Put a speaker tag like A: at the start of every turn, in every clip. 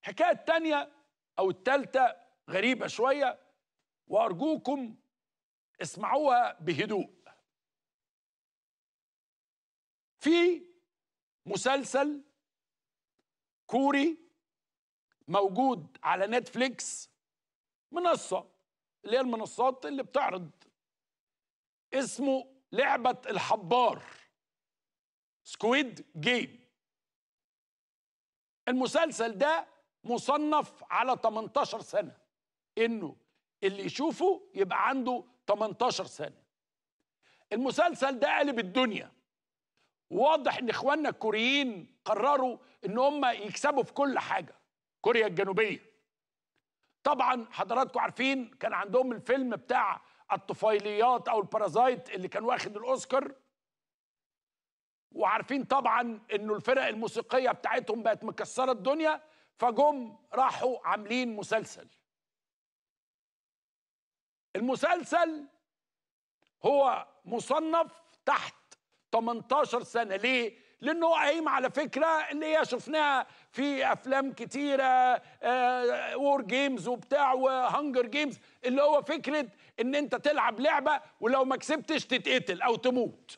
A: الحكايه الثانيه او الثالثه غريبه شويه وارجوكم اسمعوها بهدوء في مسلسل كوري موجود على نتفليكس منصه اللي هي المنصات اللي بتعرض اسمه لعبه الحبار سكويد جيم المسلسل ده مصنف على 18 سنه انه اللي يشوفه يبقى عنده 18 سنه المسلسل ده قلب الدنيا واضح ان اخواننا الكوريين قرروا ان هم يكسبوا في كل حاجه كوريا الجنوبيه طبعا حضراتكم عارفين كان عندهم الفيلم بتاع الطفيليات او البارازايت اللي كان واخد الاوسكار وعارفين طبعا انه الفرق الموسيقيه بتاعتهم بقت مكسره الدنيا فجم راحوا عاملين مسلسل المسلسل هو مصنف تحت 18 سنه ليه لانه هو قايم على فكره اللي هي شفناها في افلام كتيره وور جيمز وبتاع وهانجر جيمز اللي هو فكره ان انت تلعب لعبه ولو ما كسبتش تتقتل او تموت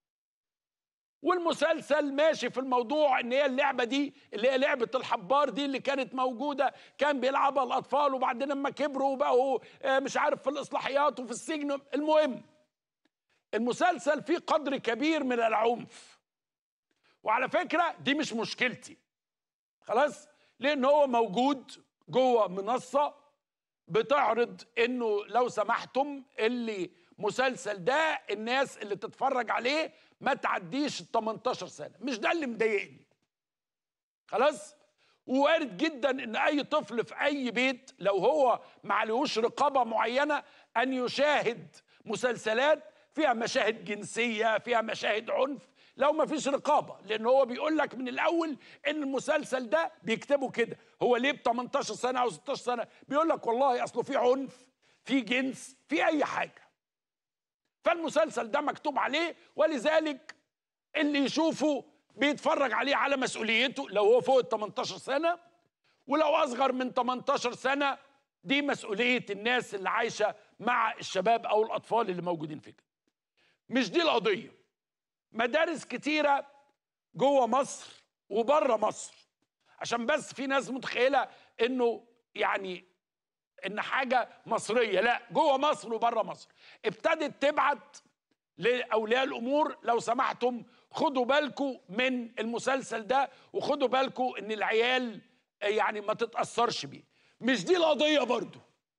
A: والمسلسل ماشي في الموضوع ان هي اللعبه دي اللي هي لعبه الحبار دي اللي كانت موجوده كان بيلعبها الاطفال وبعدين لما كبروا وبقوا مش عارف في الاصلاحيات وفي السجن المهم المسلسل فيه قدر كبير من العنف وعلى فكره دي مش مشكلتي خلاص لان هو موجود جوه منصه بتعرض انه لو سمحتم اللي مسلسل ده الناس اللي تتفرج عليه ما تعديش ال 18 سنه مش ده اللي مضايقني خلاص ووارد جدا ان اي طفل في اي بيت لو هو ما عليهوش رقابه معينه ان يشاهد مسلسلات فيها مشاهد جنسيه فيها مشاهد عنف لو ما فيش رقابه لان هو بيقول لك من الاول ان المسلسل ده بيكتبوا كده هو ليه ب 18 سنه او 16 سنه بيقول لك والله اصله في عنف في جنس في اي حاجه فالمسلسل ده مكتوب عليه ولذلك اللي يشوفه بيتفرج عليه على مسؤوليته لو هو فوق ال 18 سنه ولو اصغر من 18 سنه دي مسؤوليه الناس اللي عايشه مع الشباب او الاطفال اللي موجودين في كده مش دي القضيه مدارس كتيره جوه مصر وبره مصر عشان بس في ناس متخيله انه يعني ان حاجه مصريه لا جوه مصر وبره مصر ابتدت تبعت لاولياء الامور لو سمحتم خدوا بالكم من المسلسل ده وخدوا بالكم ان العيال يعني ما تتاثرش بيه مش دي القضيه برضو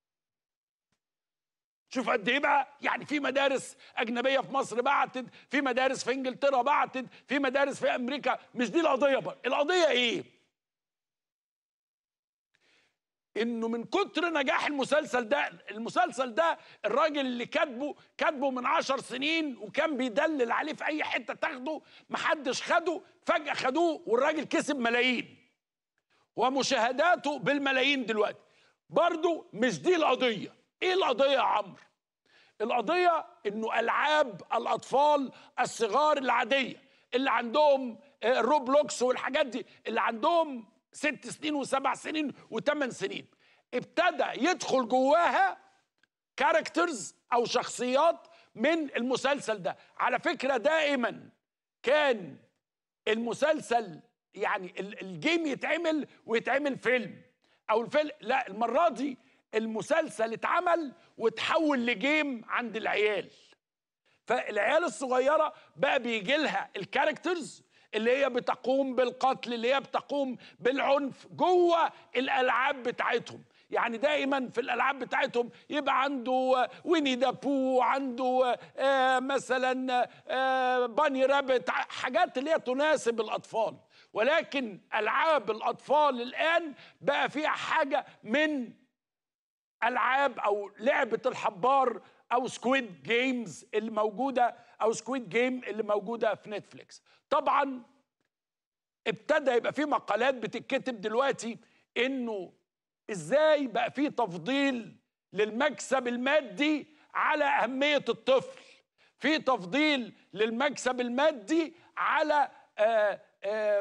A: شوف قد ايه بقى يعني في مدارس اجنبيه في مصر بعتت في مدارس في انجلترا بعتت في مدارس في امريكا مش دي القضيه بقى القضيه ايه انه من كتر نجاح المسلسل ده المسلسل ده الراجل اللي كاتبه كاتبه من عشر سنين وكان بيدلل عليه في اي حته تاخده محدش خده فجاه خدوه والراجل كسب ملايين ومشاهداته بالملايين دلوقتي برضو مش دي القضيه ايه القضيه يا عمرو القضيه انه العاب الاطفال الصغار العاديه اللي عندهم الروبلوكس والحاجات دي اللي عندهم ست سنين وسبع سنين وثمان سنين ابتدى يدخل جواها كاركترز او شخصيات من المسلسل ده على فكره دائما كان المسلسل يعني الجيم يتعمل ويتعمل فيلم او الفيلم لا المره دي المسلسل اتعمل وتحول لجيم عند العيال فالعيال الصغيره بقى بيجي لها الكاركترز اللي هي بتقوم بالقتل اللي هي بتقوم بالعنف جوه الالعاب بتاعتهم يعني دائما في الالعاب بتاعتهم يبقى عنده ويني ذا بو عنده آه مثلا آه باني رابت حاجات اللي هي تناسب الاطفال ولكن العاب الاطفال الان بقى فيها حاجه من العاب او لعبه الحبار او سكويد جيمز اللي موجوده او سكويد جيم اللي موجوده في نتفليكس طبعا ابتدى يبقى في مقالات بتتكتب دلوقتي انه ازاي بقى في تفضيل للمكسب المادي على اهميه الطفل في تفضيل للمكسب المادي على آآ آآ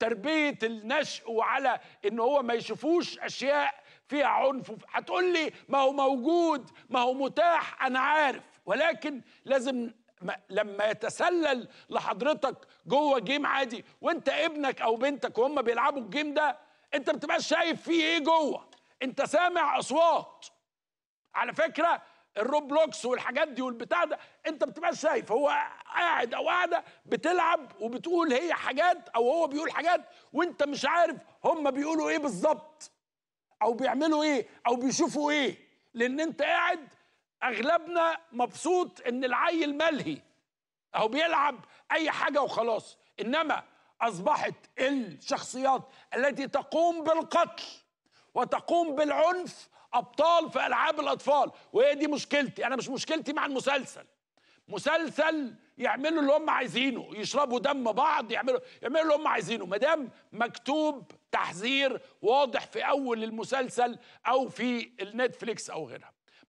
A: تربيه النشء وعلى ان هو ما يشوفوش اشياء فيها عنف هتقول لي ما هو موجود ما هو متاح انا عارف ولكن لازم لما يتسلل لحضرتك جوه جيم عادي وانت ابنك او بنتك وهم بيلعبوا الجيم ده انت ما بتبقاش شايف فيه ايه جوه انت سامع اصوات على فكره الروبلوكس والحاجات دي والبتاع ده انت ما بتبقاش شايف هو قاعد او قاعده بتلعب وبتقول هي حاجات او هو بيقول حاجات وانت مش عارف هم بيقولوا ايه بالظبط او بيعملوا ايه او بيشوفوا ايه لان انت قاعد اغلبنا مبسوط ان العيل ملهي او بيلعب اي حاجه وخلاص انما اصبحت الشخصيات التي تقوم بالقتل وتقوم بالعنف ابطال في العاب الاطفال وهي دي مشكلتي انا مش مشكلتي مع المسلسل مسلسل يعملوا اللي هم عايزينه يشربوا دم بعض يعملوا يعملوا اللي هم عايزينه ما دام مكتوب تحذير واضح في اول المسلسل او في النتفليكس او غيرها